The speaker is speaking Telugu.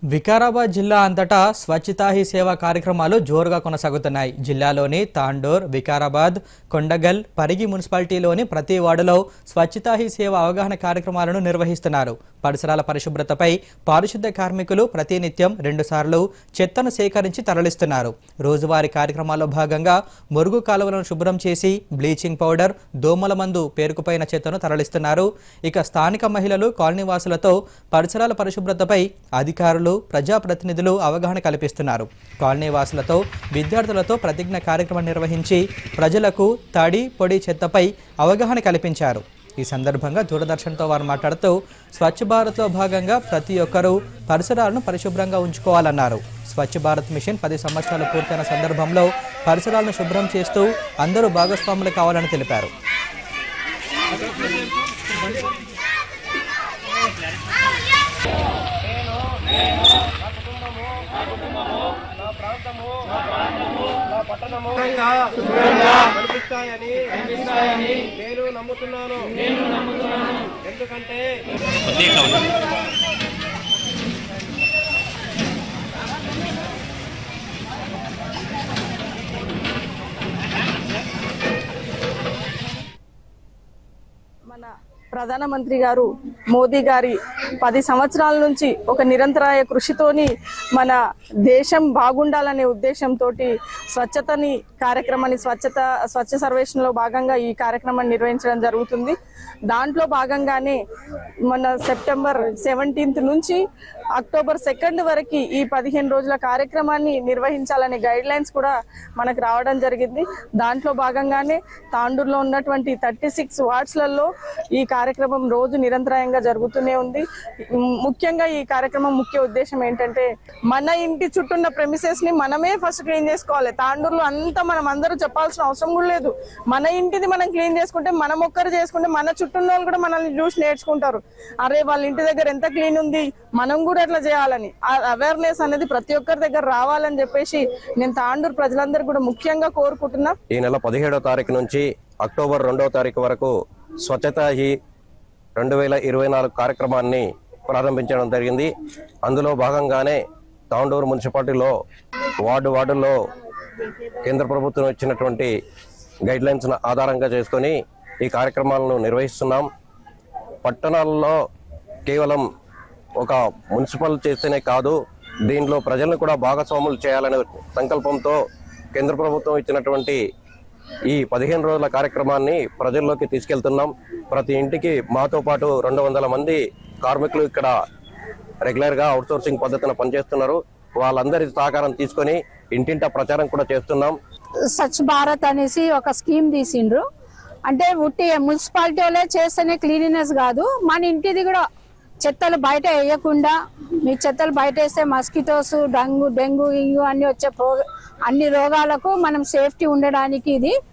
వికారాబాద్ జిల్లా అంతటా స్వచ్ఛతా హీ సేవ కార్యక్రమాలు జోరుగా కొనసాగుతున్నాయి జిల్లాలోని తాండూర్ వికారాబాద్ కొండగల్ పరిగి మున్సిపాలిటీలోని ప్రతి వార్డులో స్వచ్ఛతా హీ సేవ అవగాహన కార్యక్రమాలను నిర్వహిస్తున్నారు పరిసరాల పరిశుభ్రతపై పారిశుద్ధ కార్మికులు ప్రతినిత్యం రెండుసార్లు చెత్తను సేకరించి తరలిస్తున్నారు రోజువారీ కార్యక్రమాల్లో భాగంగా మురుగు కాలువలను శుభ్రం చేసి బ్లీచింగ్ పౌడర్ దోమల మందు పేరుకుపోయిన చెత్తను తరలిస్తున్నారు ఇక స్థానిక మహిళలు కాలనీ వాసులతో పరిసరాల పరిశుభ్రతపై అధికారులు ప్రజాప్రతినిధులు అవగాహన కల్పిస్తున్నారు కాలనీ వాసులతో విద్యార్థులతో ప్రతిజ్ఞ కార్యక్రమం నిర్వహించి ప్రజలకు తడి పొడి చెత్తపై అవగాహన కల్పించారు ఈ సందర్భంగా దూరదర్శన్తో వారు మాట్లాడుతూ స్వచ్ఛ భారత్లో భాగంగా ప్రతి ఒక్కరూ పరిసరాలను పరిశుభ్రంగా ఉంచుకోవాలన్నారు స్వచ్ఛ భారత్ మిషన్ పది సంవత్సరాలు పూర్తయిన సందర్భంలో పరిసరాలను శుభ్రం చేస్తూ అందరూ భాగస్వాములు కావాలని తెలిపారు కనిపిస్తాయని నేను నమ్ముతున్నాను ఎందుకంటే మన ప్రధానమంత్రి గారు మోదీ గారి పది సంవత్సరాల నుంచి ఒక నిరంతరాయ కృషితోని మన దేశం బాగుండాలనే ఉద్దేశంతో స్వచ్ఛతని కార్యక్రమాన్ని స్వచ్ఛత స్వచ్ఛ సర్వేక్షణలో భాగంగా ఈ కార్యక్రమాన్ని నిర్వహించడం జరుగుతుంది దాంట్లో భాగంగానే మన సెప్టెంబర్ సెవెంటీన్త్ నుంచి అక్టోబర్ సెకండ్ వరకు ఈ పదిహేను రోజుల కార్యక్రమాన్ని నిర్వహించాలనే గైడ్ లైన్స్ కూడా మనకు రావడం జరిగింది దాంట్లో భాగంగానే తాండూరులో ఉన్నటువంటి థర్టీ సిక్స్ వార్డ్స్లలో ఈ కార్యక్రమం రోజు నిరంతరాయంగా జరుగుతూనే ఉంది ము- ముఖ్యంగా ఈ కార్యక్రమం ముఖ్య ఉద్దేశం ఏంటంటే మన ఇంటి చుట్టూ ఉన్న ప్రెమిసెస్ ని మనమే ఫస్ట్ క్లీన్ చేసుకోవాలి తాండూరులో అంతా మనం అందరూ చెప్పాల్సిన అవసరం కూడా లేదు మన ఇంటిది మనం క్లీన్ చేసుకుంటే మనం ఒక్కరు చేసుకుంటే మన చుట్టూ ఉన్న వాళ్ళు కూడా మనల్ని చూసి నేర్చుకుంటారు అరే వాళ్ళ ఇంటి దగ్గర ఎంత క్లీన్ ఉంది మనం కూడా అట్లా చేయాలని ఆ అవేర్నెస్ అనేది ప్రతి ఒక్కరి దగ్గర రావాలని చెప్పేసి నేను తాండూరు ప్రజలందరూ కూడా ముఖ్యంగా కోరుకుంటున్నా ఈ నెల పదిహేడవ తారీఖు నుంచి అక్టోబర్ రెండవ తారీఖు వరకు స్వచ్ఛతా హీ రెండు వేల ఇరవై నాలుగు కార్యక్రమాన్ని ప్రారంభించడం జరిగింది అందులో భాగంగానే తాండూరు మున్సిపాలిటీలో వార్డు వార్డుల్లో కేంద్ర ప్రభుత్వం ఇచ్చినటువంటి గైడ్ లైన్స్ ఆధారంగా చేసుకొని ఈ కార్యక్రమాలను నిర్వహిస్తున్నాం పట్టణాల్లో కేవలం ఒక మున్సిపల్ చేస్తేనే కాదు దీనిలో ప్రజలను కూడా భాగస్వాములు చేయాలనే సంకల్పంతో కేంద్ర ప్రభుత్వం ఇచ్చినటువంటి ఈ పదిహేను రోజుల కార్యక్రమాన్ని ప్రజల్లోకి తీసుకెళ్తున్నాం ప్రతి ఇంటికి మాతో పాటు రెండు వందల మంది కార్మికులు ఇక్కడ రెగ్యులర్గా అవుట్సోర్సింగ్ పద్ధతిన పనిచేస్తున్నారు వాళ్ళందరి సహకారం తీసుకొని ఇంటింటా ప్రచారం కూడా చేస్తున్నాం స్వచ్ఛ భారత్ అనేసి ఒక స్కీమ్ తీసిండ్రు అంటే ఉట్టి మున్సిపాలిటీ వాళ్ళే చేస్తేనే క్లీనినెస్ కాదు మన ఇంటిది కూడా చెత్తలు బయట వేయకుండా మీ చెత్తలు బయట వేస్తే మస్కిటోస్ డెంగు డెంగు ఇంగు అన్ని వచ్చే ప్రో అన్ని రోగాలకు మనం సేఫ్టీ ఉండడానికి ఇది